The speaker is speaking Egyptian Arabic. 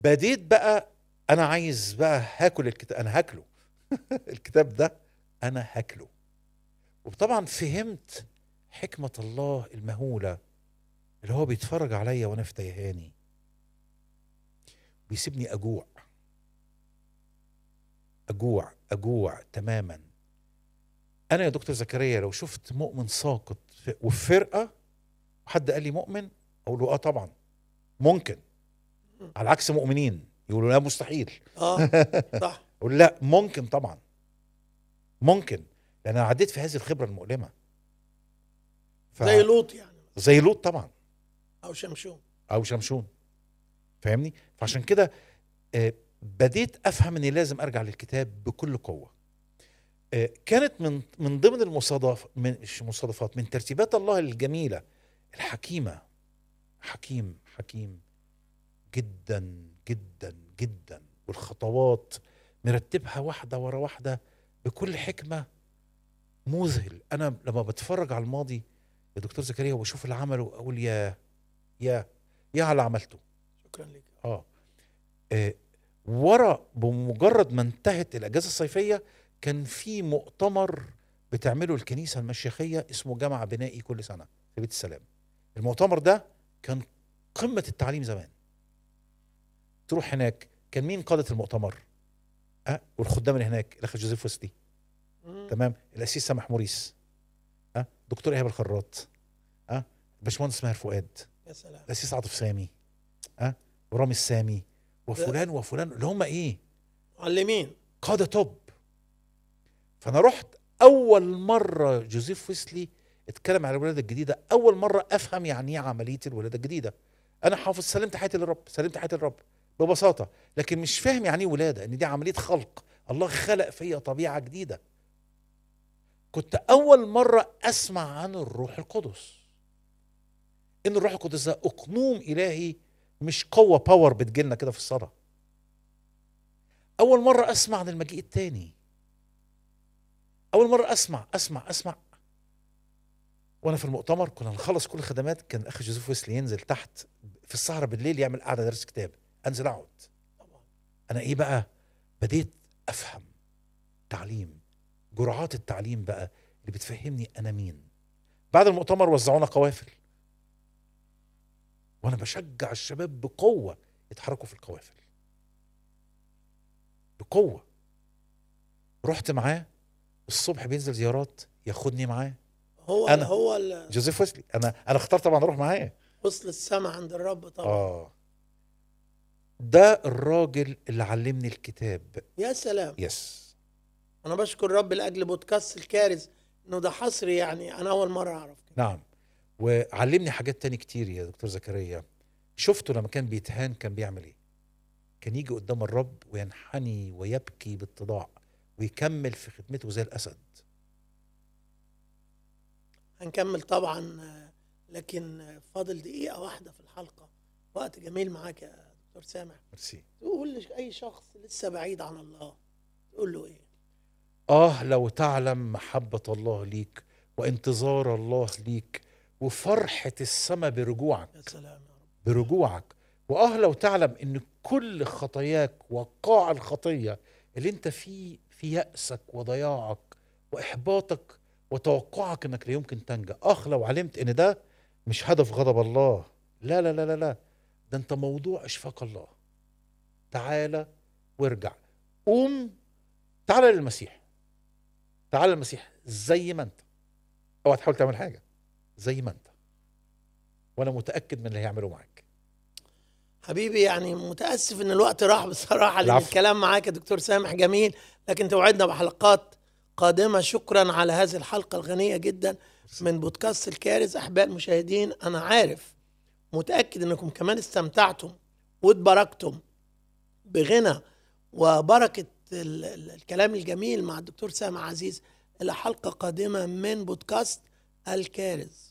بديت بقى انا عايز بقى هاكل الكتاب انا هاكله الكتاب ده انا هاكله وطبعا فهمت حكمة الله المهولة اللي هو بيتفرج عليا وانا في تيهاني بيسيبني اجوع اجوع اجوع تماما انا يا دكتور زكريا لو شفت مؤمن ساقط في- وفي فرقه وحد قال لي مؤمن اقول له اه طبعا ممكن على عكس مؤمنين يقولوا لا مستحيل اه صح اقول لا ممكن طبعا ممكن لان انا عديت في هذه الخبره المؤلمه ف... زي لوط يعني زي لوط طبعا او شمشون او شمشون فاهمني فعشان كده آه، بديت افهم اني لازم ارجع للكتاب بكل قوه آه، كانت من من ضمن المصادف من مش مصادفات من ترتيبات الله الجميله الحكيمه حكيم حكيم جدا جدا جدا والخطوات مرتبها واحده ورا واحده بكل حكمه مذهل انا لما بتفرج على الماضي يا دكتور زكريا وبشوف اللي عمله اقول يا يا يا على اللي عملته شكرا لك اه آه، ورا بمجرد ما انتهت الاجازه الصيفيه كان في مؤتمر بتعمله الكنيسه المشيخيه اسمه جامع بنائي كل سنه في بيت السلام المؤتمر ده كان قمه التعليم زمان تروح هناك كان مين قاده المؤتمر أه؟ والخدام اللي هناك الاخ جوزيف وسلي مم. تمام الاسيس سامح موريس أه؟ دكتور ايهاب الخراط أه؟ باشمهندس ماهر فؤاد يا سلام الاسيس عاطف سامي ها ورامي السامي وفلان وفلان اللي هم ايه معلمين قاده توب فانا رحت اول مره جوزيف ويسلي اتكلم عن الولاده الجديده اول مره افهم يعني ايه عمليه الولاده الجديده انا حافظ سلمت حياتي للرب سلمت حياتي للرب ببساطه لكن مش فاهم يعني ايه ولاده ان دي عمليه خلق الله خلق فيا طبيعه جديده كنت اول مره اسمع عن الروح القدس ان الروح القدس ده اقنوم الهي مش قوه باور بتجيلنا كده في الصلاه اول مره اسمع عن المجيء التاني اول مره اسمع اسمع اسمع وانا في المؤتمر كنا نخلص كل الخدمات كان الاخ جوزيف ويسلي ينزل تحت في السهره بالليل يعمل قعده درس كتاب انزل اقعد طبعا انا ايه بقى بديت افهم تعليم جرعات التعليم بقى اللي بتفهمني انا مين بعد المؤتمر وزعونا قوافل وانا بشجع الشباب بقوه يتحركوا في القوافل بقوه رحت معاه الصبح بينزل زيارات ياخدني معاه هو أنا. هو ال- جوزيف ويسلي انا انا اخترت طبعا اروح معاه وصل السماء عند الرب طبعا اه ده الراجل اللي علمني الكتاب يا سلام يس انا بشكر الرب لاجل بودكاست الكارث انه ده حصري يعني انا اول مره اعرف كده. نعم وعلمني حاجات تاني كتير يا دكتور زكريا شفته لما كان بيتهان كان بيعمل ايه كان يجي قدام الرب وينحني ويبكي باتضاع ويكمل في خدمته زي الاسد هنكمل طبعا آه، لكن آه، فاضل دقيقه واحده في الحلقه وقت جميل معاك يا دكتور سامح ميرسي تقول لاي شخص لسه بعيد عن الله تقول له ايه اه لو تعلم محبة الله ليك وانتظار الله ليك وفرحة السماء برجوعك يا سلام يا رب برجوعك واه لو تعلم ان كل خطاياك وقاع الخطيه اللي انت فيه في يأسك وضياعك واحباطك وتوقعك انك لا يمكن تنجح اخ لو علمت ان ده مش هدف غضب الله لا لا لا لا لا ده انت موضوع اشفاق الله تعالى وارجع قوم تعالى للمسيح تعالى للمسيح زي ما انت اوعى تحاول تعمل حاجه زي ما انت وانا متاكد من اللي هيعمله معاك حبيبي يعني متاسف ان الوقت راح بصراحه لان العفو. الكلام معاك يا دكتور سامح جميل لكن توعدنا بحلقات قادمه شكرا على هذه الحلقه الغنيه جدا من بودكاست الكارث احباء المشاهدين انا عارف متاكد انكم كمان استمتعتم واتباركتم بغنى وبركه ال- ال- الكلام الجميل مع الدكتور سامح عزيز الى حلقه قادمه من بودكاست الكارث